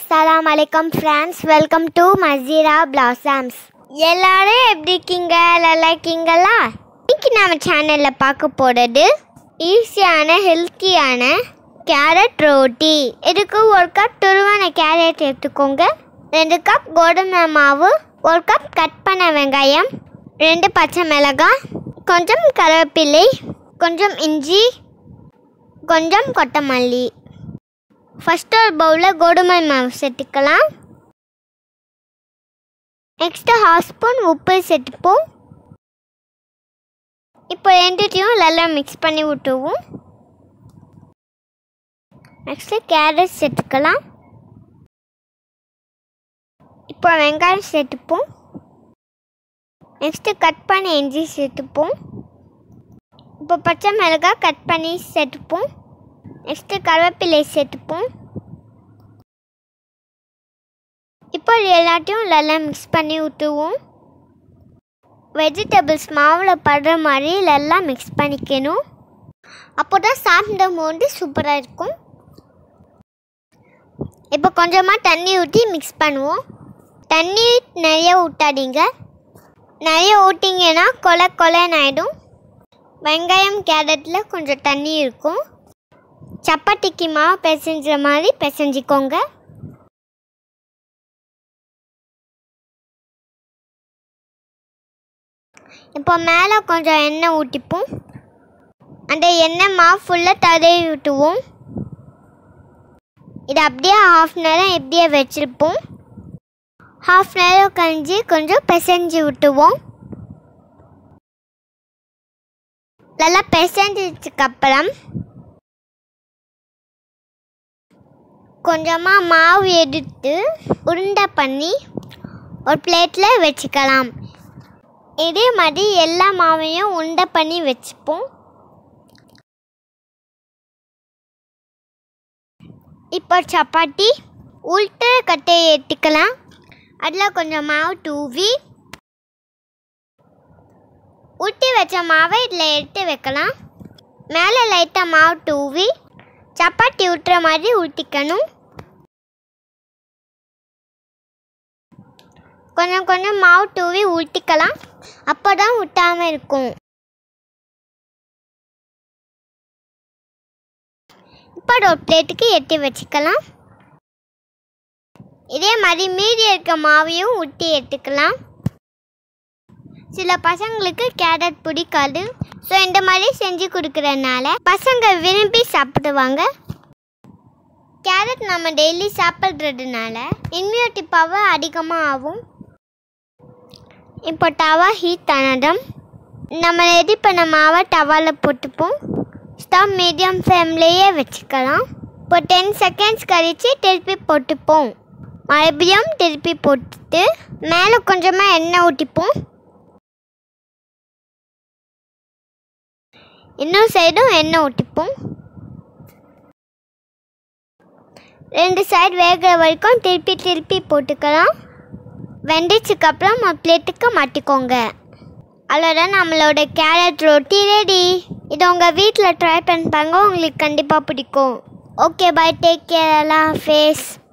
அஸ்ஸலாம் அலைக்கம் friends welcome to Maseera blossoms எல்லாரும் எப்படி இருக்கீங்க நல்லா இருக்கீங்களா இன்னைக்கு நம்ம சேனலில் பார்க்க போகிறது ஈஸியான ஹெல்த்தியான கேரட் ரோட்டி இதுக்கு ஒரு கப் துருவான கேரட் எடுத்துக்கோங்க ரெண்டு கப் கோதுமை மாவு ஒரு கப் கட் பண்ண வெங்காயம் ரெண்டு பச்சை மிளகாய் கொஞ்சம் கருவேப்பிலை கொஞ்சம் இஞ்சி கொஞ்சம் கொத்தமல்லி ஃபஸ்ட்டு ஒரு பவுலில் கோதுமை மாவு சேர்த்துக்கலாம் நெக்ஸ்ட்டு ஹாஃப் ஸ்பூன் உப்பு சேர்த்துப்போம் இப்போ ரெண்டுத்தையும் நல்லா மிக்ஸ் பண்ணி விட்டுருவோம் நெக்ஸ்ட்டு கேரட் சேர்த்துக்கலாம் இப்போ வெங்காயம் சேர்த்துப்போம் நெக்ஸ்ட்டு கட் பண்ணி இஞ்சி சேர்த்துப்போம் இப்போ பச்சை மிளகாய் கட் பண்ணி சேர்த்துப்போம் நெக்ஸ்ட்டு கருவேப்பிலை சேர்த்துப்போம் இப்போ இது எல்லாத்தையும் நல்லா மிக்ஸ் பண்ணி விட்டுருவோம் வெஜிடபிள்ஸ் மாவில் படுற மாதிரி நல்லா மிக்ஸ் பண்ணிக்கணும் அப்போ தான் சாப்பிடும் போது சூப்பராக இருக்கும் இப்போ கொஞ்சமாக தண்ணி ஊற்றி மிக்ஸ் பண்ணுவோம் தண்ணி நிறைய ஊட்டாதீங்க நிறைய ஊட்டிங்கன்னா கொலை கொலைன்னு ஆகிடும் வெங்காயம் கேரட்டில் கொஞ்சம் தண்ணி இருக்கும் சப்பாத்திக்கு மாவு பிசைஞ்ச மாதிரி பிசைஞ்சிக்கோங்க இப்போ மேலே கொஞ்சம் எண்ணெய் ஊற்றிப்போம் அந்த எண்ணெய் மாவு ஃபுல்லாக தடவி விட்டுவோம் இது அப்படியே ஹாஃப் நேரம் இப்படியே வச்சுருப்போம் ஹாஃப் நேரம் கழிஞ்சு கொஞ்சம் பிசைஞ்சு விட்டுவோம் நல்லா பிசைஞ்சதுக்கப்புறம் கொஞ்சமாக மாவு எடுத்து உருண்டை பண்ணி ஒரு பிளேட்டில் வச்சுக்கலாம் இதே மாதிரி எல்லா மாவையும் உருண்டை பண்ணி வச்சுப்போம் இப்போ சப்பாத்தி உள்ட்ட கட்டையை எடுத்துக்கலாம் அதில் கொஞ்சம் மாவு தூவி ஊட்டி வச்ச மாவை இதில் எடுத்து வைக்கலாம் மேலே லைட்டாக மாவு தூவி சப்பாத்தி ஊட்டுற மாதிரி ஊற்றிக்கணும் கொஞ்சம் கொஞ்சம் மாவு தூவி ஊற்றிக்கலாம் அப்போ தான் ஊட்டாமல் இருக்கும் இப்போ ஒரு பிளேட்டுக்கு எட்டி வச்சுக்கலாம் இதே மாதிரி மீதி இருக்க மாவையும் ஊட்டி எடுத்துக்கலாம் சில பசங்களுக்கு கேரட் பிடிக்காது ஸோ இந்த மாதிரி செஞ்சு கொடுக்குறதுனால பசங்க விரும்பி சாப்பிடுவாங்க கேரட் நம்ம டெய்லி சாப்பிட்றதுனால இம்யூனிட்டி பவர் அதிகமாக ஆகும் இப்போ டவா ஹீட் ஆனதும் நம்ம ரெடி பண்ண மாவை டவாவில் போட்டுப்போம் ஸ்டவ் மீடியம் ஃப்ளேம்லேயே வச்சுக்கலாம் இப்போ டென் செகண்ட்ஸ் கழித்து திருப்பி போட்டுப்போம் மறுபடியும் திருப்பி போட்டுட்டு மேலே கொஞ்சமாக எண்ணெய் ஊற்றிப்போம் இன்னும் சைடும் எண்ணெய் ஊற்றிப்போம் ரெண்டு சைடு வேகிற வரைக்கும் திருப்பி திருப்பி போட்டுக்கலாம் வெந்துச்சுக்கப்புறம் ஒரு பிளேட்டுக்கு மாட்டிக்கோங்க அவ்வளோதான் நம்மளோட கேரட் ரொட்டி ரெடி இது உங்கள் வீட்டில் ட்ரை பண்ணி பாருங்க உங்களுக்கு கண்டிப்பாக பிடிக்கும் ஓகே பாய் டேக் கேர் எல்லாம் ஃபேஸ்